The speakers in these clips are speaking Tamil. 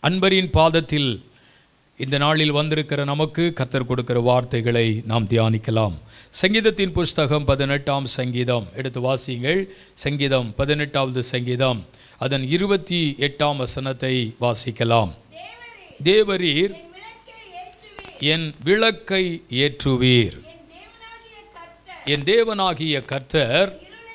அன்பரின் பாதத்தில் இந்த நாளில் வந்திருக்கிற நமக்கு கத்தர் கொடுக்கிற வார்த்தைகளை நாம் தியானிக்கலாம் சங்கீதத்தின் புஸ்தகம் பதினெட்டாம் சங்கீதம் எடுத்து வாசியுங்கள் சங்கீதம் பதினெட்டாவது சங்கீதம் அதன் இருபத்தி எட்டாம் வசனத்தை வாசிக்கலாம் தேவரீர் என் விளக்கை ஏற்றுவீர் என் தேவனாகிய கர்த்தர்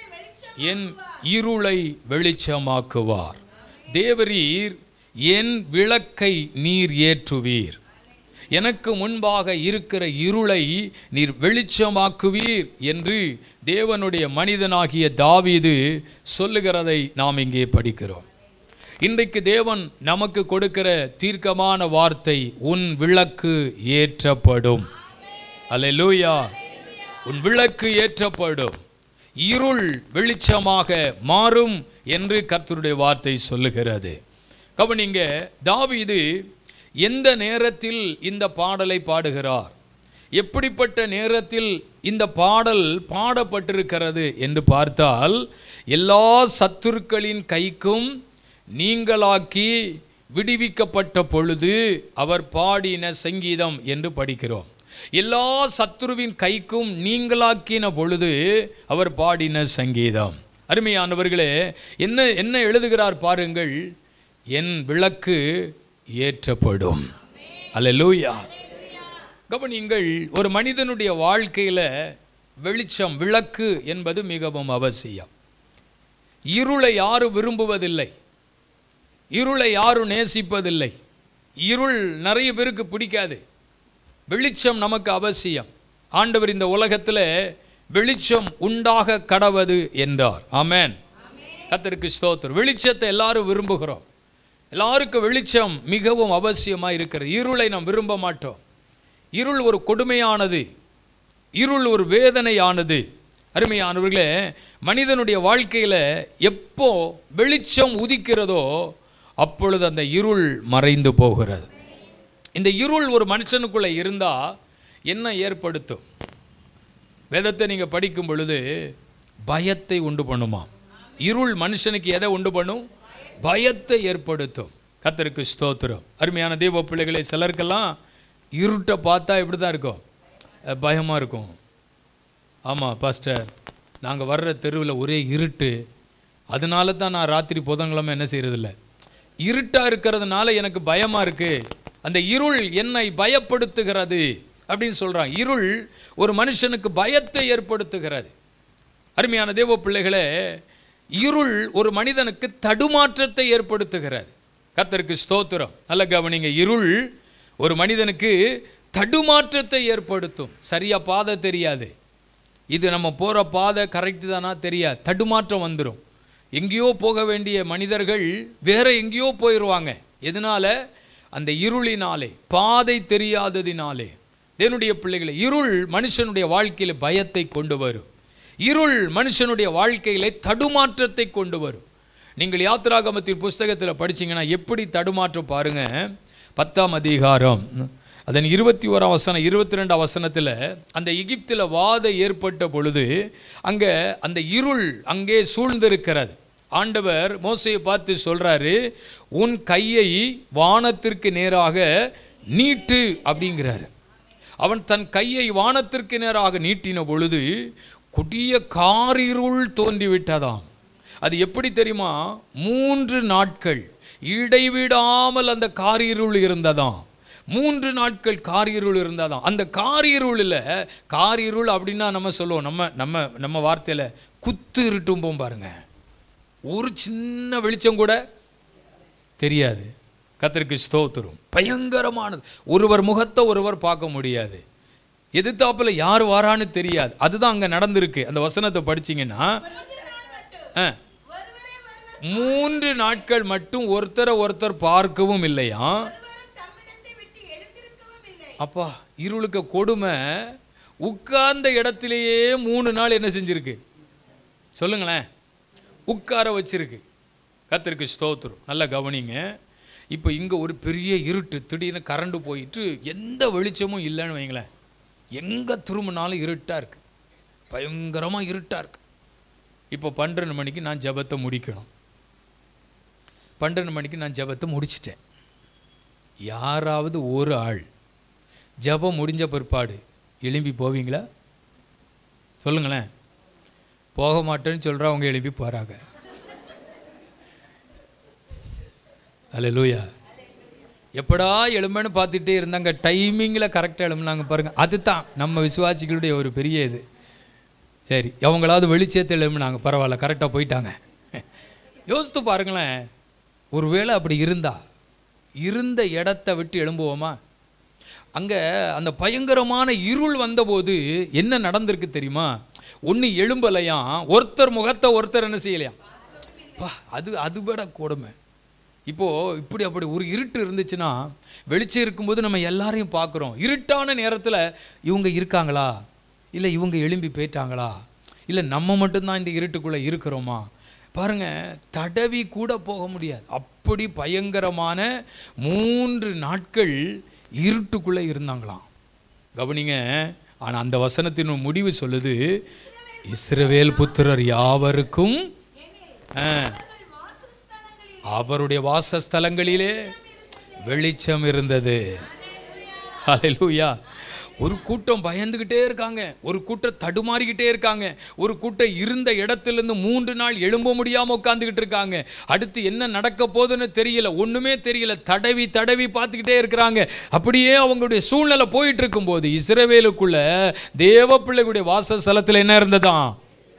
என் இருளை வெளிச்சமாக்குவார் தேவரீர் என் விளக்கை நீர் ஏற்றுவீர் எனக்கு முன்பாக இருக்கிற இருளை நீர் வெளிச்சமாக்குவீர் என்று தேவனுடைய மனிதனாகிய தாவீது சொல்லுகிறதை நாம் இங்கே படிக்கிறோம் இன்றைக்கு தேவன் நமக்கு கொடுக்கிற தீர்க்கமான வார்த்தை உன் விளக்கு ஏற்றப்படும் அல்லேலூயா உன் விளக்கு ஏற்றப்படும் இருள் வெளிச்சமாக மாறும் என்று கர்த்தருடைய வார்த்தை சொல்லுகிறது கவனிங்க தாவீது எந்த நேரத்தில் இந்த பாடலை பாடுகிறார் எப்படிப்பட்ட நேரத்தில் இந்த பாடல் பாடப்பட்டிருக்கிறது என்று பார்த்தால் எல்லா சத்துருக்களின் கைக்கும் நீங்களாக்கி விடுவிக்கப்பட்ட பொழுது அவர் பாடின சங்கீதம் என்று படிக்கிறோம் எல்லா சத்துருவின் கைக்கும் நீங்களாக்கின பொழுது அவர் பாடின சங்கீதம் அருமையானவர்களே என்ன என்ன எழுதுகிறார் பாருங்கள் என் விளக்கு ஏற்றப்படும் அல்லேலூயா கவனிங்கள் ஒரு மனிதனுடைய வாழ்க்கையில் வெளிச்சம் விளக்கு என்பது மிகவும் அவசியம் இருளை யாரும் விரும்புவதில்லை இருளை யாரும் நேசிப்பதில்லை இருள் நிறைய பேருக்கு பிடிக்காது வெளிச்சம் நமக்கு அவசியம் ஆண்டவர் இந்த உலகத்தில் வெளிச்சம் உண்டாக கடவது என்றார் ஆமென் கத்தருக்கு ஸ்தோத்திரம் வெளிச்சத்தை எல்லாரும் விரும்புகிறோம் எல்லாருக்கும் வெளிச்சம் மிகவும் அவசியமாக இருக்கிறது இருளை நாம் விரும்ப மாட்டோம் இருள் ஒரு கொடுமையானது இருள் ஒரு வேதனையானது அருமையானவர்களே மனிதனுடைய வாழ்க்கையில் எப்போ வெளிச்சம் உதிக்கிறதோ அப்பொழுது அந்த இருள் மறைந்து போகிறது இந்த இருள் ஒரு மனுஷனுக்குள்ளே இருந்தால் என்ன ஏற்படுத்தும் வேதத்தை நீங்கள் படிக்கும் பொழுது பயத்தை உண்டு பண்ணுமா இருள் மனுஷனுக்கு எதை உண்டு பண்ணும் பயத்தை ஏற்படுத்தும் கத்தருக்கு ஸ்தோத்திரம் அருமையான தெய்வ பிள்ளைகளை சிலருக்கெல்லாம் இருட்டை பார்த்தா இப்படி தான் இருக்கும் பயமாக இருக்கும் ஆமாம் பாஸ்டர் நாங்கள் வர்ற தெருவில் ஒரே இருட்டு அதனால தான் நான் ராத்திரி புதன்கிழமை என்ன செய்கிறதில்ல இருட்டாக இருக்கிறதுனால எனக்கு பயமாக இருக்குது அந்த இருள் என்னை பயப்படுத்துகிறது அப்படின்னு சொல்கிறான் இருள் ஒரு மனுஷனுக்கு பயத்தை ஏற்படுத்துகிறது அருமையான தேவ பிள்ளைகளே இருள் ஒரு மனிதனுக்கு தடுமாற்றத்தை ஏற்படுத்துகிறது கத்தருக்கு ஸ்தோத்திரம் நல்ல கவனிங்க இருள் ஒரு மனிதனுக்கு தடுமாற்றத்தை ஏற்படுத்தும் சரியாக பாதை தெரியாது இது நம்ம போகிற பாதை கரெக்டு தானா தெரியாது தடுமாற்றம் வந்துடும் எங்கேயோ போக வேண்டிய மனிதர்கள் வேற எங்கேயோ போயிடுவாங்க எதனால அந்த இருளினாலே பாதை தெரியாததினாலே தேவனுடைய பிள்ளைகளை இருள் மனுஷனுடைய வாழ்க்கையில் பயத்தை கொண்டு வரும் இருள் மனுஷனுடைய வாழ்க்கையிலே தடுமாற்றத்தை கொண்டு வரும் நீங்கள் யாத்ராகமத்தின் புஸ்தகத்தில் படிச்சீங்கன்னா எப்படி தடுமாற்றம் பாருங்க பத்தாம் அதிகாரம் அதன் இருபத்தி ஓராம் வசனம் இருபத்தி ரெண்டாம் வசனத்தில் அந்த எகிப்தில் வாதை ஏற்பட்ட பொழுது அங்கே அந்த இருள் அங்கே சூழ்ந்திருக்கிறது ஆண்டவர் மோசையை பார்த்து சொல்றாரு உன் கையை வானத்திற்கு நேராக நீட்டு அப்படிங்கிறாரு அவன் தன் கையை வானத்திற்கு நேராக நீட்டின பொழுது கொடிய காரிருள் தோன்றிவிட்டதாம் அது எப்படி தெரியுமா மூன்று நாட்கள் இடைவிடாமல் அந்த காரிருள் இருந்ததாம் மூன்று நாட்கள் காரிருள் இருந்ததாம் அந்த காரிருளில் காரிருள் அப்படின்னா நம்ம சொல்லுவோம் நம்ம நம்ம நம்ம வார்த்தையில் குத்து இருட்டும் பாருங்க ஒரு சின்ன வெளிச்சம் கூட தெரியாது கத்திற்கு ஸ்தோத்திரம் பயங்கரமானது ஒருவர் முகத்தை ஒருவர் பார்க்க முடியாது எதிர்த்தாப்புல யார் வாரான்னு தெரியாது அதுதான் அங்கே நடந்திருக்கு அந்த வசனத்தை படிச்சீங்கன்னா ஆ, மூன்று நாட்கள் மட்டும் ஒருத்தரை ஒருத்தர் பார்க்கவும் இல்லையா அப்பா இருளுக்கு கொடுமை உட்கார்ந்த இடத்திலேயே மூணு நாள் என்ன செஞ்சிருக்கு சொல்லுங்களேன் உட்கார வச்சிருக்கு கத்திருக்கு ஸ்தோத்திரம் நல்லா கவனிங்க இப்போ இங்கே ஒரு பெரிய இருட்டு திடீர்னு கரண்டு போயிட்டு எந்த வெளிச்சமும் இல்லைன்னு வைங்களேன் எங்கே திரும்பினாலும் இருட்டாக இருக்குது பயங்கரமாக இருட்டாக இருக்குது இப்போ பன்னிரெண்டு மணிக்கு நான் ஜெபத்தை முடிக்கணும் பன்னெண்டு மணிக்கு நான் ஜெபத்தை முடிச்சிட்டேன் யாராவது ஒரு ஆள் ஜெபம் முடிஞ்ச பிற்பாடு எழும்பி போவீங்களா சொல்லுங்களேன் போக மாட்டேன்னு சொல்கிறவங்க எழுப்பி போகிறாங்க அல்லேலூயா எப்படா எழும்புன்னு பார்த்துட்டே இருந்தாங்க டைமிங்கில் கரெக்டாக எழும்புனாங்க பாருங்கள் அதுதான் நம்ம விசுவாசிகளுடைய ஒரு பெரிய இது சரி அவங்களாவது வெளிச்சத்தில் எழும்புனாங்க பரவாயில்ல கரெக்டாக போயிட்டாங்க யோசித்து பாருங்களேன் ஒருவேளை அப்படி இருந்தா இருந்த இடத்த விட்டு எழும்புவோமா அங்கே அந்த பயங்கரமான இருள் வந்தபோது என்ன நடந்திருக்கு தெரியுமா ஒன்று எழும்பலையாம் ஒருத்தர் முகத்தை ஒருத்தர் என்ன செய்யலையாம் பா அது அது விட கொடுமை இப்போது இப்படி அப்படி ஒரு இருட்டு இருந்துச்சுன்னா வெளிச்சம் இருக்கும்போது நம்ம எல்லாரையும் பார்க்குறோம் இருட்டான நேரத்தில் இவங்க இருக்காங்களா இல்லை இவங்க எழும்பி போயிட்டாங்களா இல்லை நம்ம மட்டும்தான் இந்த இருட்டுக்குள்ளே இருக்கிறோமா பாருங்க தடவி கூட போக முடியாது அப்படி பயங்கரமான மூன்று நாட்கள் இருட்டுக்குள்ளே இருந்தாங்களாம் கவனிங்க ஆனால் அந்த வசனத்தின் முடிவு சொல்லுது இஸ்ரவேல் புத்திரர் யாவருக்கும் ஆ, அவருடைய வாசஸ்தலங்களிலே வெளிச்சம் இருந்தது ஹalleluya ஒரு கூட்டம் பயந்துக்கிட்டே இருக்காங்க ஒரு கூட்டம் தடுமாறிக்கிட்டே இருக்காங்க ஒரு கூட்டம் இருந்த இடத்திலிருந்து மூன்று நாள் எழும்ப முடியாமல் உட்காந்துக்கிட்டு இருக்காங்க அடுத்து என்ன நடக்க போகுதுன்னு தெரியல ஒன்றுமே தெரியல தடவி தடவி பார்த்துக்கிட்டே இருக்கிறாங்க அப்படியே அவங்களுடைய சூழ்நிலை போயிட்டு இருக்கும்போது இஸ்ரவேலுக்குள்ள தேவ பிள்ளைகளுடைய வாசஸ்தலத்தில் என்ன இருந்ததாம்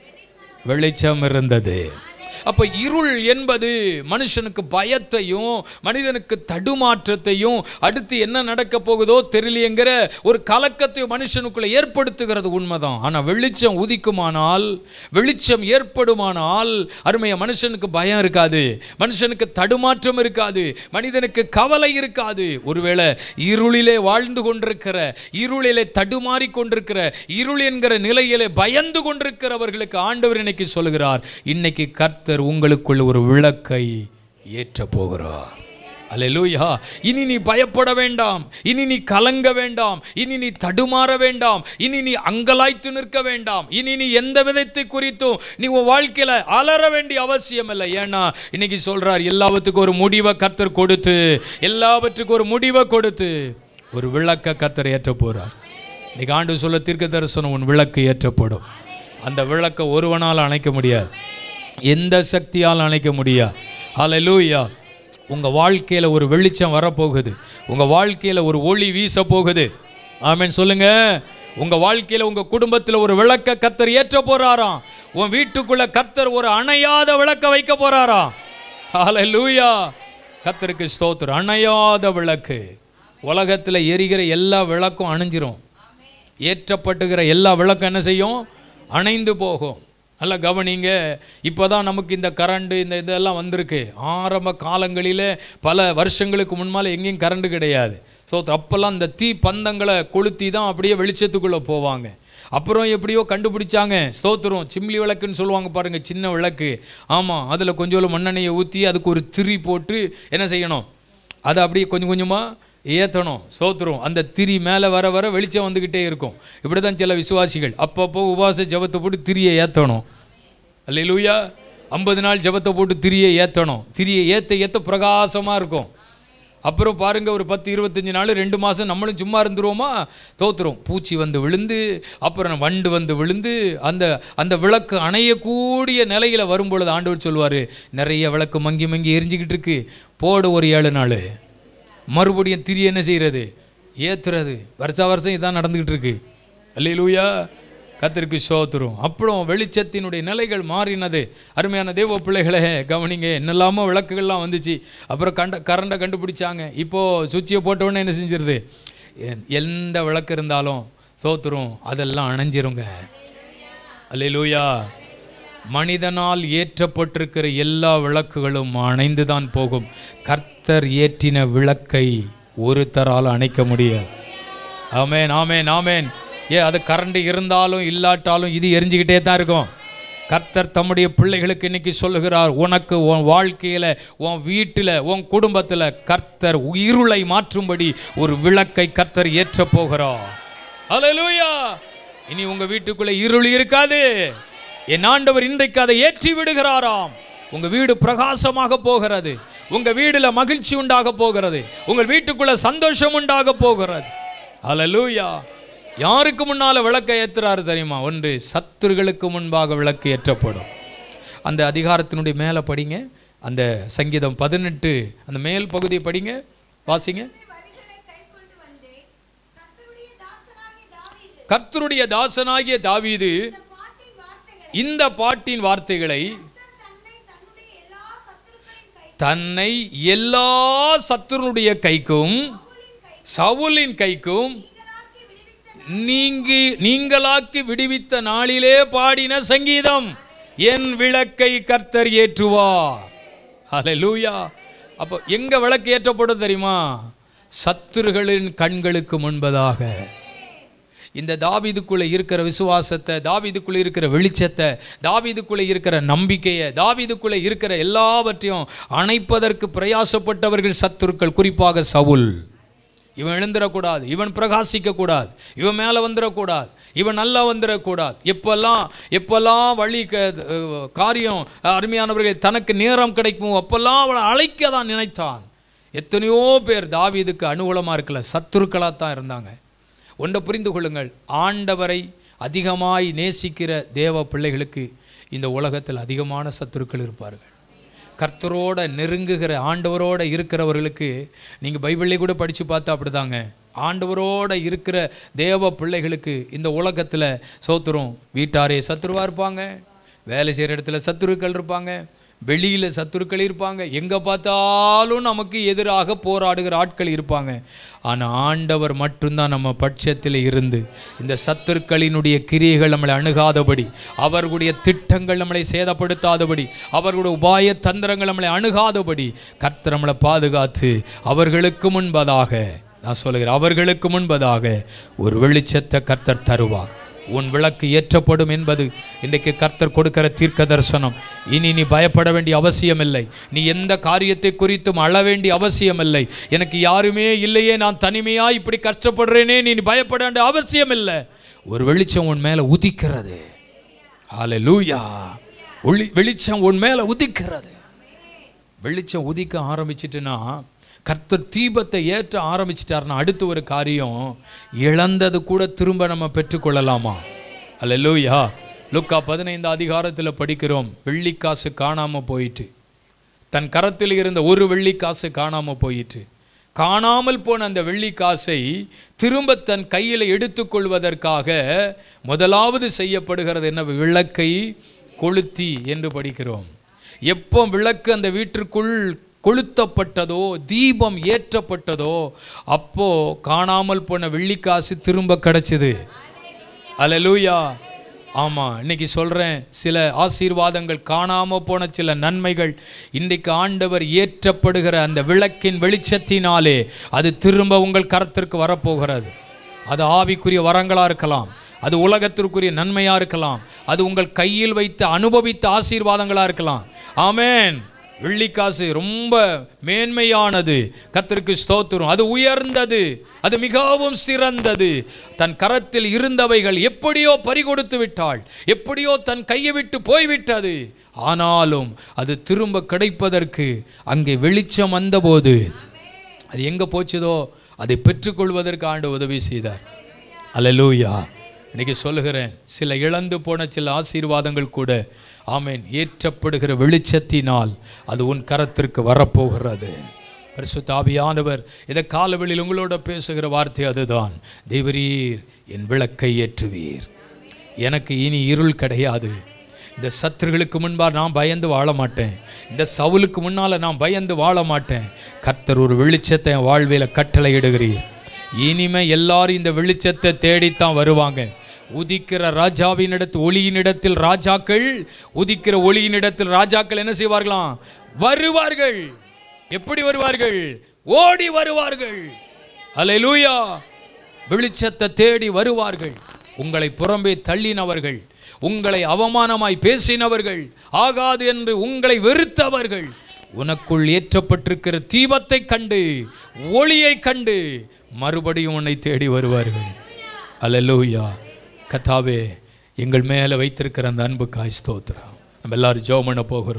வெளிச்சம் இருந்தது அப்ப இருள் என்பது மனுஷனுக்கு பயத்தையும் மனிதனுக்கு தடுமாற்றத்தையும் அடுத்து என்ன நடக்க போகுதோ தெரியலையேங்கிற ஒரு கலக்கத்தையும் மனுஷனுக்குள்ள ஏற்படுத்துகிறது உண்மைதான் ஆனா வெளிச்சம் உதிக்குமானால் வெளிச்சம் ஏற்படுமானால் அருமைய மனுஷனுக்கு பயம் இருக்காது மனுஷனுக்கு தடுமாற்றம் இருக்காது மனிதனுக்கு கவலை இருக்காது ஒருவேளை இருளிலே வாழ்ந்து கொண்டிருக்கிற இருளிலே தடுமாறி கொண்டிருக்கிற இருள் என்கிற நிலையிலே பயந்து கொண்டிருக்கிறவர்களுக்கு ஆண்டவர் இன்னைக்கு சொல்கிறார் இன்னைக்கு கர்த்தர் உங்களுக்குள் ஒரு விளக்கை ஏற்ற போகிறார் அல்லேலூயா இனி நீ பயப்பட வேண்டாம் இனி நீ கலங்க வேண்டாம் இனி நீ தடுமாற வேண்டாம் இனி நீ அங்கலாய்த்து நிற்க வேண்டாம் இனி நீ எந்த விதத்தை குறித்தும் நீ உன் வாழ்க்கையில அலற வேண்டிய அவசியம் இல்லை ஏன்னா இன்னைக்கு சொல்றார் எல்லாவற்றுக்கும் ஒரு முடிவை கர்த்தர் கொடுத்து எல்லாவற்றுக்கும் ஒரு முடிவை கொடுத்து ஒரு விளக்க கர்த்தர் ஏற்ற போறார் இன்னைக்கு ஆண்டு சொல்ல தீர்க்க தரிசனம் உன் விளக்கு ஏற்றப்படும் அந்த விளக்கை ஒருவனால் அணைக்க முடியாது எந்த சக்தியால் அணைக்க முடியாது ஹalleluya உங்க வாழ்க்கையில ஒரு வெளிச்சம் வரப்போகுது உங்க வாழ்க்கையில ஒரு ஒளி வீச போகுது ஆமென் சொல்லுங்க உங்க வாழ்க்கையில உங்க குடும்பத்துல ஒரு விளக்க கர்த்தர் ஏற்ற போறாராம் உன் வீட்டுக்குள்ள கர்த்தர் ஒரு அணையாத விளக்க வைக்க போறாராம் ஹalleluya கர்த்தருக்கு ஸ்தோத்திரம் அணையாத விளக்கு உலகத்துல எரிகிற எல்லா விளக்கும் அணைஞ்சிரும் ஏற்றப்பட்டுகிற எல்லா விளக்கும் என்ன செய்யும் அணைந்து போகும் நல்லா கவனிங்க இப்போ தான் நமக்கு இந்த கரண்டு இந்த இதெல்லாம் வந்திருக்கு ஆரம்ப காலங்களிலே பல வருஷங்களுக்கு முன்னால் எங்கேயும் கரண்டு கிடையாது ஸோ அப்போல்லாம் இந்த தீ பந்தங்களை கொளுத்தி தான் அப்படியே வெளிச்சத்துக்குள்ளே போவாங்க அப்புறம் எப்படியோ கண்டுபிடிச்சாங்க ஸ்தோத்திரம் சிம்லி விளக்குன்னு சொல்லுவாங்க பாருங்க சின்ன விளக்கு ஆமாம் அதில் கொஞ்சோண்டு மண்ணெண்ணெயை ஊற்றி அதுக்கு ஒரு திரி போட்டு என்ன செய்யணும் அதை அப்படியே கொஞ்சம் கொஞ்சமாக ஏற்றணும் சோத்துரும் அந்த திரி மேலே வர வர வெளிச்சம் வந்துக்கிட்டே இருக்கும் இப்படி தான் சில விசுவாசிகள் அப்பப்போ உபவாச ஜபத்தை போட்டு திரியை ஏற்றணும் அல்லையிலூயா ஐம்பது நாள் ஜபத்தை போட்டு திரியை ஏற்றணும் திரியை ஏற்ற ஏற்ற பிரகாசமாக இருக்கும் அப்புறம் பாருங்க ஒரு பத்து இருபத்தஞ்சி நாள் ரெண்டு மாதம் நம்மளும் சும்மா இருந்துருவோமா தோத்துரும் பூச்சி வந்து விழுந்து அப்புறம் வண்டு வந்து விழுந்து அந்த அந்த விளக்கு அணையக்கூடிய நிலையில் வரும்பொழுது ஆண்டவர் சொல்லுவார் நிறைய விளக்கு மங்கி மங்கி எரிஞ்சிக்கிட்டு இருக்கு போடு ஒரு ஏழு நாள் மறுபடியும் திரி என்ன செய்கிறது ஏத்துறது வருஷா வருஷம் இதான் நடந்துக்கிட்டு இருக்கு அல்லையிலூயா கத்திற்கு சோத்துரும் அப்புறம் வெளிச்சத்தினுடைய நிலைகள் மாறினது அருமையான தேவ பிள்ளைகளே கவனிங்க என்னெல்லாமோ விளக்குகள்லாம் வந்துச்சு அப்புறம் கண்ட கரண்டை கண்டுபிடிச்சாங்க இப்போது சுவிட்சியை போட்டவுடனே என்ன செஞ்சிருது எ- எந்த விளக்கு இருந்தாலும் சோத்துரும் அதெல்லாம் அணைஞ்சிருங்க அல்லேலூயா மனிதனால் ஏற்றப்பட்டிருக்கிற எல்லா விளக்குகளும் அணைந்து தான் போகும் கர்த்தர் ஏற்றின விளக்கை ஒருத்தரால் அணைக்க முடியாது ஆமேன் ஆமேன் ஆமேன் ஏ அது கரண்ட் இருந்தாலும் இல்லாட்டாலும் இது எரிஞ்சுக்கிட்டே தான் இருக்கும் கர்த்தர் தம்முடைய பிள்ளைகளுக்கு இன்னைக்கு சொல்லுகிறார் உனக்கு உன் வாழ்க்கையில் உன் வீட்டில் உன் குடும்பத்தில் கர்த்தர் இருளை மாற்றும்படி ஒரு விளக்கை கர்த்தர் ஏற்ற போகிறார் ஹalleluya இனி உங்க வீட்டுக்குள்ள இருள் இருக்காது என் ஆண்டவர் இன்றைக்கு அதை ஏற்றி விடுகிறாராம் உங்க வீடு பிரகாசமாக போகிறது உங்க வீடுல மகிழ்ச்சி உண்டாக போகிறது உங்கள் வீட்டுக்குள்ள சந்தோஷம் உண்டாக போகிறது அல்லேலூயா யாருக்கு முன்னால விளக்கை ஏத்துறாரு தெரியுமா ஒன்று சத்துருகளுக்கு முன்பாக விளக்கு ஏற்றப்படும் அந்த அதிகாரத்தினுடைய மேலே படிங்க அந்த சங்கீதம் பதினெட்டு அந்த மேல் பகுதியை படிங்க வாசிங்க வழிகளை கைக்கொண்டு வந்து கர்த்தருடைய தாசனாகிய தாவீது கர்த்தருடைய தாசனாகிய தாவீது இந்த பாட்டின் வார்த்தைகளை இந்த பாட்டின் வார்த்தைகளை கர்த்தர் தன்னை தன்னுடைய எல்லா சத்துருக்களின் கை தன்னை எல்லா சத்துருனுடைய கைக்கும் சவுலின் கைக்கும் நீங்களாக்கி விடுவித்த நீங்கி நீங்களாக்கி விடுவித்த நாளிலே பாடின சங்கீதம் என் விளக்கை கர்த்தர் ஏற்றுவார் ஹalleluya அப்போ எங்க விளக்கு ஏற்றப்படும் தெரியுமா சத்துருகளின் கண்களுக்கு முன்பதாக இந்த தாவீதுக்குள்ள இருக்கிற விசுவாசத்தை தாவீதுக்குள்ள இருக்கிற வெளிச்சத்தை தாவீதுக்குள்ள இருக்கிற நம்பிக்கையை தாவீதுக்குள்ள இருக்கிற எல்லாவற்றையும் அணைப்பதற்கு பிரயாசப்பட்டவர்கள் சத்துருக்கள் குறிப்பாக சவுல் இவன் எழுந்திரக்கூடாது இவன் பிரகாசிக்க கூடாது இவன் மேலே வந்துடக்கூடாது இவன் நல்லா வந்துடக்கூடாது எப்பெல்லாம் எப்பெல்லாம் வழி க அஹ் காரியம் அஹ் அருமையானவர்கள் தனக்கு நேரம் கிடைக்குமோ அப்பெல்லாம் அவனை அழைக்க தான் நினைத்தான் எத்தனையோ பேர் தாவீதுக்கு அனுகூலமாக இருக்கல சத்துருக்களாக தான் இருந்தாங்க ஒன்றை புரிந்து கொள்ளுங்கள் ஆண்டவரை அதிகமாய் நேசிக்கிற தேவ பிள்ளைகளுக்கு இந்த உலகத்தில் அதிகமான சத்துருக்கள் இருப்பார்கள் கர்த்தரோட நெருங்குகிற ஆண்டவரோட இருக்கிறவர்களுக்கு நீங்கள் பைபிளே கூட படித்து பார்த்தா அப்படிதாங்க ஆண்டவரோட இருக்கிற தேவ பிள்ளைகளுக்கு இந்த உலகத்தில் சோத்துரும் வீட்டாரே சத்துருவா இருப்பாங்க வேலை செய்கிற இடத்துல சத்துருக்கள் இருப்பாங்க வெளியில் சத்துருக்கள் இருப்பாங்க எங்கே பார்த்தாலும் நமக்கு எதிராக போராடுகிற ஆட்கள் இருப்பாங்க ஆனால் ஆண்டவர் மட்டும்தான் நம்ம பட்சத்தில் இருந்து இந்த சத்துருக்களினுடைய கிரியைகள் நம்மளை அணுகாதபடி அவர்களுடைய திட்டங்கள் நம்மளை சேதப்படுத்தாதபடி அவர்களுடைய உபாய தந்திரங்கள் நம்மளை அணுகாதபடி கர்த்தர் நம்மளை பாதுகாத்து அவர்களுக்கு முன்பதாக நான் சொல்லுகிறேன் அவர்களுக்கு முன்பதாக ஒரு வெளிச்சத்தை கர்த்தர் தருவார் உன் விளக்கு ஏற்றப்படும் என்பது இன்றைக்கு கர்த்தர் கொடுக்கிற தீர்க்க தரிசனம் இனி நீ பயப்பட வேண்டிய அவசியமில்லை நீ எந்த காரியத்தை குறித்தும் அழ வேண்டிய அவசியமில்லை எனக்கு யாருமே இல்லையே நான் தனிமையா இப்படி கஷ்டப்படுறேனே நீ பயப்பட வேண்டிய அவசியமில்லை ஒரு வெளிச்சம் உன் மேல உதிக்கிறது ஹalleluya ஒளி வெளிச்சம் உன் மேல உதிக்கிறது வெளிச்சம் உதிக்க ஆரம்பிச்சிட்டுனா கர்த்தர் தீபத்தை ஏற்ற ஆரம்பிச்சிட்டாருன்னா அடுத்து ஒரு காரியம் இழந்தது கூட திரும்ப நம்ம பெற்றுக்கொள்ளலாமா அல்லேலூயா லுக்கா பதினைந்து அதிகாரத்தில் படிக்கிறோம் வெள்ளிக்காசு காணாமல் போயிட்டு தன் கரத்தில் இருந்த ஒரு வெள்ளிக்காசு காணாமல் போயிட்டு காணாமல் போன அந்த வெள்ளிக்காசை திரும்ப தன் கையில் எடுத்துக்கொள்வதற்காக முதலாவது செய்யப்படுகிறது என்ன விளக்கை கொளுத்தி என்று படிக்கிறோம் எப்போ விளக்கு அந்த வீட்டிற்குள் கொளுத்தப்பட்டதோ தீபம் ஏற்றப்பட்டதோ அப்போ காணாமல் போன வெள்ளிக்காசு திரும்ப கிடைச்சது அல்லேலூயா ஆமா இன்னைக்கு சொல்றேன் சில ஆசீர்வாதங்கள் காணாம போன சில நன்மைகள் இன்றைக்கு ஆண்டவர் ஏற்றப்படுகிற அந்த விளக்கின் வெளிச்சத்தினாலே அது திரும்ப உங்கள் கரத்திற்கு வரப்போகிறது அது ஆவிக்குரிய வரங்களா இருக்கலாம் அது உலகத்திற்குரிய நன்மையா இருக்கலாம் அது உங்கள் கையில் வைத்து அனுபவித்த ஆசீர்வாதங்களா இருக்கலாம் ஆமென் வெள்ளிக்காசு ரொம்ப மேன்மையானது கர்த்தருக்கு ஸ்தோத்திரம் அது உயர்ந்தது அது மிகவும் சிறந்தது தன் கரத்தில் இருந்தவைகள் எப்படியோ பறிகொடுத்து விட்டாள் எப்படியோ தன் கையை விட்டு போய்விட்டது ஆனாலும் அது திரும்ப கிடைப்பதற்கு அங்கே வெளிச்சம் வந்தபோது அது எங்கே போச்சுதோ அதை பெற்றுக்கொள்வதற்கு ஆண்டு உதவி செய்தார் அல்லேலூயா இன்னைக்கு சொல்லுகிறேன் சில இழந்து போன சில ஆசீர்வாதங்கள் கூட ஆமென் ஏற்றப்படுகிற வெளிச்சத்தினால் அது உன் கரத்திற்கு வரப்போகிறது பரிசுத்த ஆவியானவர் இதை காலவெளியில் உங்களோட பேசுகிற வார்த்தை அதுதான் தேவரீர் என் விளக்கை ஏற்றுவீர் எனக்கு இனி இருள் கிடையாது இந்த சத்துருகளுக்கு முன்பாக நான் பயந்து வாழ மாட்டேன் இந்த சவுலுக்கு முன்னால் நான் பயந்து வாழ மாட்டேன் கர்த்தர் ஒரு வெளிச்சத்தை என் வாழ்வியில் கட்டளையிடுகிறீர் இனிமே எல்லாரும் இந்த வெளிச்சத்தை தேடித்தான் வருவாங்க உதிக்கிற ராஜாவினிடத்து ஒளியினிடத்தில் ராஜாக்கள் உதிக்கிற ஒளியினிடத்தில் ராஜாக்கள் என்ன செய்வார்களாம் வருவார்கள் எப்படி வருவார்கள் ஓடி வருவார்கள் அல்லேலூயா வெளிச்சத்தை தேடி வருவார்கள் உங்களை புறம்பே தள்ளினவர்கள் உங்களை அவமானமாய் பேசினவர்கள் ஆகாது என்று உங்களை வெறுத்தவர்கள் உனக்குள் ஏற்றப்பட்டிருக்கிற தீபத்தை கண்டு ஒளியை கண்டு மறுபடியும் உன்னை தேடி வருவார்கள் அல்லேலூயா கத்தாவே எங்கள் மேலே வைத்திருக்கிற அந்த அன்புக்காய் ஸ்தோத்திரம் நம்ம எல்லாரும் ஜெபம் பண்ண போகிறோம்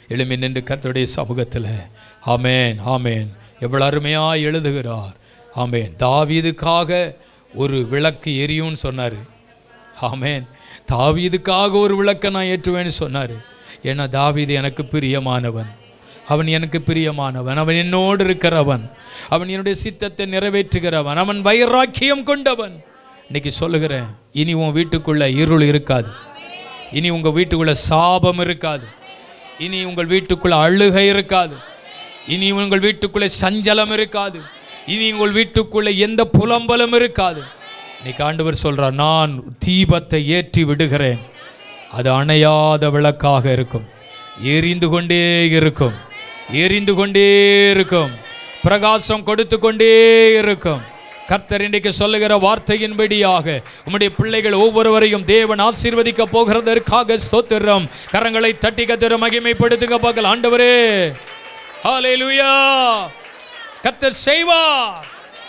எழுமி நின்று கர்த்தருடைய சமூகத்தில் ஆமேன் ஆமேன் எவ்வளவு அருமையாக எழுதுகிறார் ஆமேன் தாவீதுக்காக ஒரு விளக்கு எரியும்னு சொன்னார் ஆமேன் தாவீதுக்காக ஒரு விளக்கை நான் ஏற்றுவேன்னு சொன்னார் ஏன்னா தாவீது எனக்கு பிரியமானவன் அவன் எனக்கு பிரியமானவன் அவன் என்னோடு இருக்கிறவன் அவன் என்னுடைய சித்தத்தை நிறைவேற்றுகிறவன் அவன் வைராக்கியம் கொண்டவன் இன்னைக்கு சொல்லுகிறேன் இனி உன் வீட்டுக்குள்ள இருள் இருக்காது இனி உங்க வீட்டுக்குள்ள சாபம் இருக்காது இனி உங்கள் வீட்டுக்குள்ள அழுகை இருக்காது இனி உங்கள் வீட்டுக்குள்ளே சஞ்சலம் இருக்காது இனி உங்கள் வீட்டுக்குள்ளே எந்த புலம்பலும் இருக்காது இன்னைக்கு ஆண்டவர் சொல்றார் நான் தீபத்தை ஏற்றி விடுகிறேன் அது அணையாத விளக்காக இருக்கும் எரிந்து கொண்டே இருக்கும் எரிந்து கொண்டே இருக்கும் பிரகாசம் கொடுத்து கொண்டே இருக்கும் கர்த்தர் இன்றைக்கு சொல்லுகிற வார்த்தையின்படியாக உம்முடைய பிள்ளைகள் ஒவ்வொருவரையும் தேவன் ஆசீர்வதிக்க போகிறதற்காக ஸ்தோத்திரம் கரங்களை தட்டி கத்திர மகிமைப்படுத்துங்க பார்க்கல ஆண்டவரே ஹalleluya கர்த்தர் செய்வார்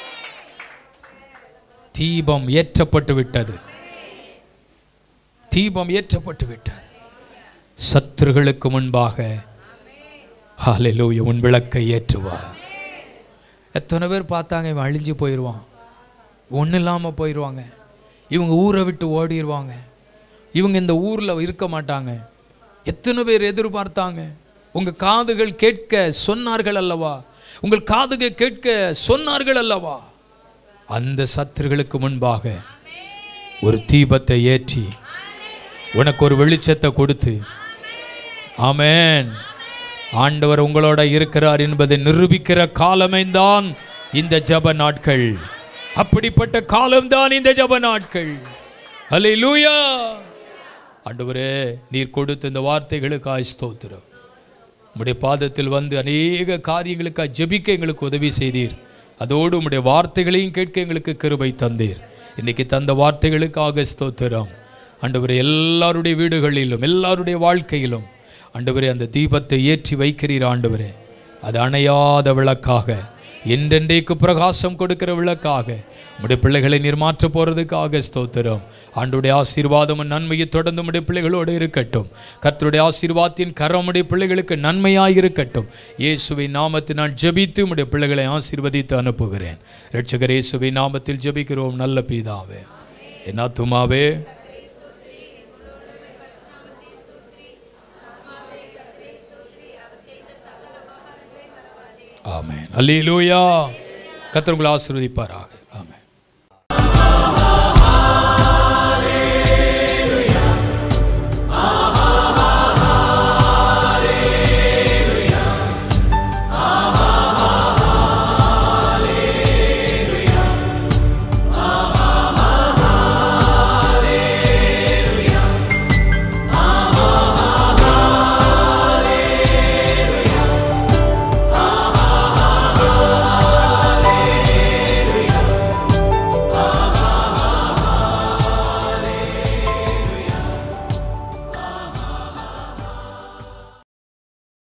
தீபம் ஏற்றப்பட்டு விட்டது தீபம் ஏற்றப்பட்டு விட்டது சத்துருகளுக்கு முன்பாக ஹalleluya உன் விளக்கை ஏற்றுவார் எத்தனை பேர் பார்த்தாங்க இவன் அழிஞ்சு போயிடுவான் ஒன்றும் இல்லாமல் போயிடுவாங்க இவங்க ஊரை விட்டு ஓடிடுவாங்க இவங்க இந்த ஊரில் இருக்க மாட்டாங்க எத்தனை பேர் எதிர்பார்த்தாங்க உங்கள் காதுகள் கேட்க சொன்னார்கள் அல்லவா உங்கள் காதுகள் கேட்க சொன்னார்கள் அல்லவா அந்த சத்துருகளுக்கு முன்பாக ஒரு தீபத்தை ஏற்றி உனக்கு ஒரு வெளிச்சத்தை கொடுத்து ஆமென் ஆண்டவர் உங்களோட இருக்கிறார் என்பதை நிரூபிக்கிற காலமே தான் இந்த ஜப நாட்கள் அப்படிப்பட்ட காலம்தான் இந்த ஜப நாட்கள் அல்லேலூயா ஆண்டவரே நீர் கொடுத்த இந்த வார்த்தைகளுக்காய் ஸ்தோத்திரம் உம்முடைய பாதத்தில் வந்து அநேக காரியங்களுக்காக ஜெபிக்க எங்களுக்கு உதவி செய்தீர் அதோடு உம்முடைய வார்த்தைகளையும் கேட்க எங்களுக்கு கிருபை தந்தீர் இன்னைக்கு தந்த வார்த்தைகளுக்காக ஸ்தோத்திரம் ஆண்டவரே எல்லாருடைய வீடுகளிலும் எல்லாருடைய வாழ்க்கையிலும் ஆண்டவரே அந்த தீபத்தை ஏற்றி வைக்கிறீர் ஆண்டவரே அது அணையாத விளக்காக என்றென்றைக்கு பிரகாசம் கொடுக்கிற விளக்காக உம்முடைய பிள்ளைகளை நீர் மாற்ற போகிறதுக்காக ஸ்தோத்திரம் ஆண்டுடைய ஆசீர்வாதமும் நன்மையை தொடர்ந்து உம்முடைய பிள்ளைகளோடு இருக்கட்டும் கர்த்தருடைய ஆசீர்வாதத்தின் கரம் உடைய பிள்ளைகளுக்கு நன்மையாக இருக்கட்டும் இயேசுவை நாமத்தில் நான் ஜெபித்து உம்முடைய பிள்ளைகளை ஆசீர்வதித்து அனுப்புகிறேன் ரட்சகர் இயேசுவை நாமத்தில் ஜெபிக்கிறோம் நல்ல பீதாவே என் ஆத்துமாவே ஆமென் அல்லேலூயா கர்த்தர் உங்களை ஆசீர்வதிப்பாராக